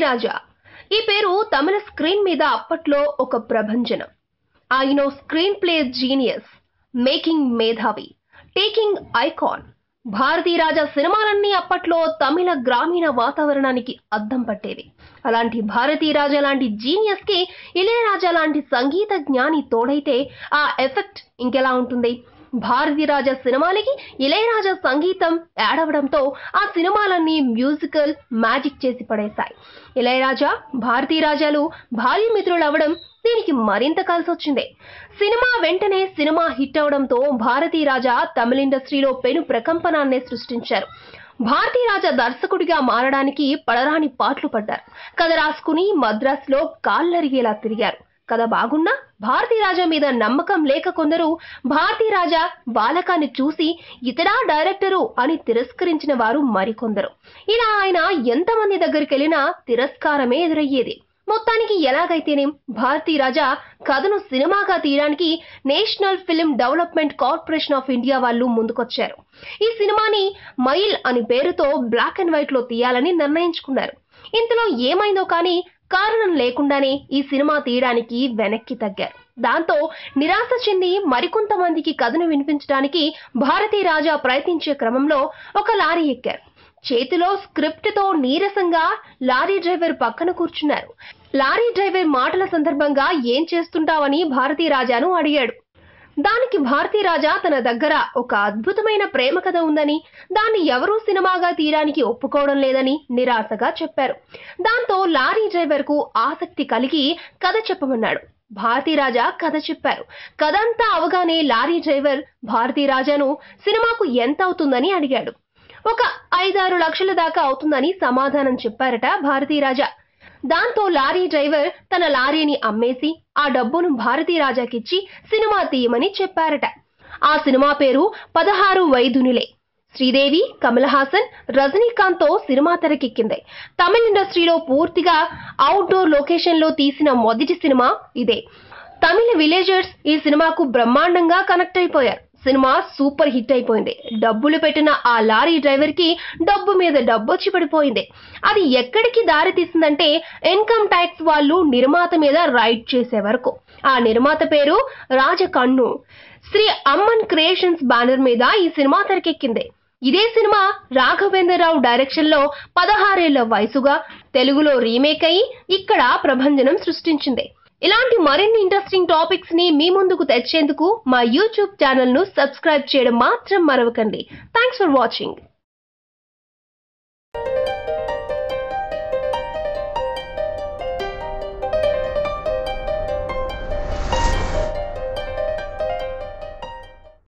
రాజా ఈ పేరు తమిళ స్క్రీన్ మీద అప్పట్లో ఒక ప్రభంజనం ఆయన స్క్రీన్ ప్లే జీనియస్ మేకింగ్ మేధావి టేకింగ్ ఐకాన్ భారతీ రాజా సినిమాలన్నీ అప్పట్లో తమిళ గ్రామీణ వాతావరణానికి అద్దం పట్టేవి అలాంటి భారతీ రాజా లాంటి జీనియస్ కి ఇళయరాజా లాంటి సంగీత జ్ఞాని తోడైతే ఆ ఎఫెక్ట్ ఇంకెలా ఉంటుంది భారతీ రాజా సినిమాలకి ఇళయరాజా సంగీతం యాడవడంతో ఆ సినిమాలన్నీ మ్యూజికల్ మ్యాజిక్ చేసి పడేశాయి ఇళయరాజా భారతీ రాజాలు భార్య మిత్రులు అవ్వడం దీనికి మరింత కలిసి వచ్చింది సినిమా వెంటనే సినిమా హిట్ అవడంతో భారతీ రాజా తమిళ ఇండస్ట్రీలో పెను ప్రకంపనాన్నే సృష్టించారు భారతీ రాజా దర్శకుడిగా మారడానికి పడరాని పాటలు పడ్డారు కథ రాసుకుని మద్రాసులో కాళ్ళరిగేలా తిరిగారు కథ బాగున్నా భారతీ రాజా మీద నమ్మకం లేక కొందరు భారతీ రాజా బాలకాన్ని చూసి ఇతడా డైరెక్టరు అని తిరస్కరించిన వారు మరికొందరు ఇలా ఆయన ఎంతమంది దగ్గరికి వెళ్ళినా తిరస్కారమే ఎదురయ్యేది మొత్తానికి ఎలాగైతేనేం భారతీ రాజా కథను సినిమాగా తీయడానికి National Film Development Corporation of India వాళ్ళు ముందుకొచ్చారు ఈ సినిమాని మైల్ అని పేరుతో బ్లాక్ అండ్ వైట్ లో తీయాలని నిర్ణయించుకున్నారు ఇంతలో ఏమైందో కానీ కారణం లేకుండానే ఈ సినిమా తీయడానికి వెనక్కి తగ్గారు దాంతో నిరాశ చెంది మరికొంతమందికి కథను వినిపించడానికి భారతీ రాజా ప్రయత్నించే క్రమంలో ఒక లారీ ఎక్కారు చేతిలో స్క్రిప్ట్ తో నీరసంగా లారీ డ్రైవర్ పక్కన కూర్చున్నారు లారీ డ్రైవర్ మాటల సందర్భంగా ఏం చేస్తుంటావని భారతీ రాజాను అడిగాడు దానికి భారతీ రాజా తన దగ్గర ఒక అద్భుతమైన ప్రేమ కథ ఉందని దాన్ని ఎవరూ సినిమాగా తీయడానికి ఒప్పుకోవడం లేదని నిరాశగా చెప్పారు దాంతో లారీ డ్రైవర్ కు ఆసక్తి కలిగి కథ చెప్పమన్నాడు భారతీ రాజా కథ చెప్పారు కథంతా అవగానే లారీ డ్రైవర్ భారతీ రాజాను సినిమాకు ఎంత అవుతుందని అడిగాడు ఒక ఐదారు లక్షల దాకా అవుతుందని సమాధానం చెప్పారట భారతీ రాజా దాంతో లారీ డ్రైవర్ తన లారీని అమ్మేసి ఆ డబ్బును భారతీ రాజాకిచ్చి సినిమా తీయమని చెప్పారట ఆ సినిమా పేరు పదహారు వైదునులే శ్రీదేవి కమల్ హాసన్ రజనీకాంత్ తో సినిమా తెరకెక్కింది తమిళ ఇండస్ట్రీలో పూర్తిగా అవుట్డోర్ లొకేషన్ లో తీసిన మొదటి సినిమా ఇదే తమిళ విలేజర్స్ ఈ సినిమాకు బ్రహ్మాండంగా కనెక్ట్ అయిపోయారు సినిమా సూపర్ హిట్ అయిపోయింది డబ్బులు పెట్టిన ఆ లారీ డ్రైవర్ కి డబ్బు మీద డబ్బు వచ్చి పడిపోయింది అది ఎక్కడికి దారి తీసిందంటే ఇన్కమ్ ట్యాక్స్ వాళ్ళు నిర్మాత మీద రైడ్ చేసే వరకు ఆ నిర్మాత పేరు రాజకన్ను శ్రీ అమ్మన్ క్రియేషన్స్ బ్యానర్ మీద ఈ సినిమా తెరకెక్కింది ఇదే సినిమా రాఘవేంద్రరావు డైరెక్షన్ లో పదహారేళ్ల వయసుగా తెలుగులో రీమేక్ అయి ఇక్కడ ప్రభంజనం సృష్టించింది ఇలాంటి మరిన్ని ఇంట్రెస్టింగ్ టాపిక్స్ ని మీ ముందుకు తెచ్చేందుకు మా యూట్యూబ్ ఛానల్ ను సబ్స్క్రైబ్ చేయడం మాత్రం మరవకండి థ్యాంక్స్ ఫర్ వాచింగ్